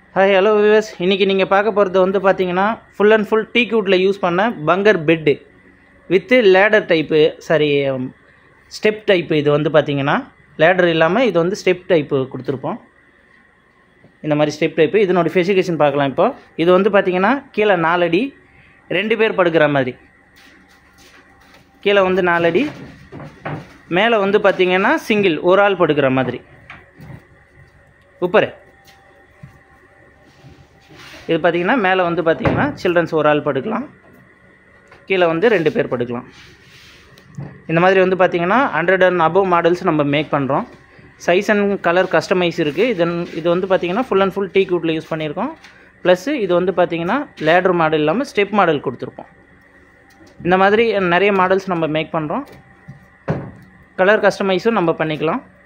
hi hello விவஸ் இன்றைக்கி நீங்கள் பார்க்க போகிறது வந்து பார்த்தீங்கன்னா ஃபுல் அண்ட் ஃபுல் டீ கூட்டில் யூஸ் பண்ண bunker bed with ladder type sorry step type இது வந்து பார்த்தீங்கன்னா லேடர் இல்லாமல் இது வந்து ஸ்டெப் டைப்பு கொடுத்துருப்போம் இந்த மாதிரி ஸ்டெப் டைப்பு இதனோட ஸ்பெசிஃபிகேஷன் பார்க்கலாம் இப்போ இது வந்து பார்த்தீங்கன்னா கீழே நாலடி ரெண்டு பேர் படுக்கிற மாதிரி கீழே வந்து நாலடி மேலே வந்து பார்த்தீங்கன்னா சிங்கிள் ஒரு ஆள் படுக்கிற மாதிரி உப்பரு இது பார்த்தீங்கன்னா மேலே வந்து பார்த்தீங்கன்னா சில்ட்ரன்ஸ் ஒரு ஆள் படுக்கலாம் கீழே வந்து ரெண்டு பேர் படுக்கலாம் இந்த மாதிரி வந்து பார்த்தீங்கன்னா ஹண்ட்ரட் அண்ட் அபவ் மாடல்ஸ் நம்ம மேக் பண்ணுறோம் சைஸ் அண்ட் கலர் கஸ்டமைஸ் இருக்குது இதன் இது வந்து பார்த்தீங்கன்னா ஃபுல் அண்ட் ஃபுல் டீ கூட்டில் யூஸ் பண்ணியிருக்கோம் ப்ளஸ்ஸு இது வந்து பார்த்தீங்கன்னா லேடர் மாடல் இல்லாமல் ஸ்டெப் மாடல் கொடுத்துருப்போம் இந்த மாதிரி நிறைய மாடல்ஸ் நம்ம மேக் பண்ணுறோம் கலர் கஸ்டமைஸும் நம்ம பண்ணிக்கலாம்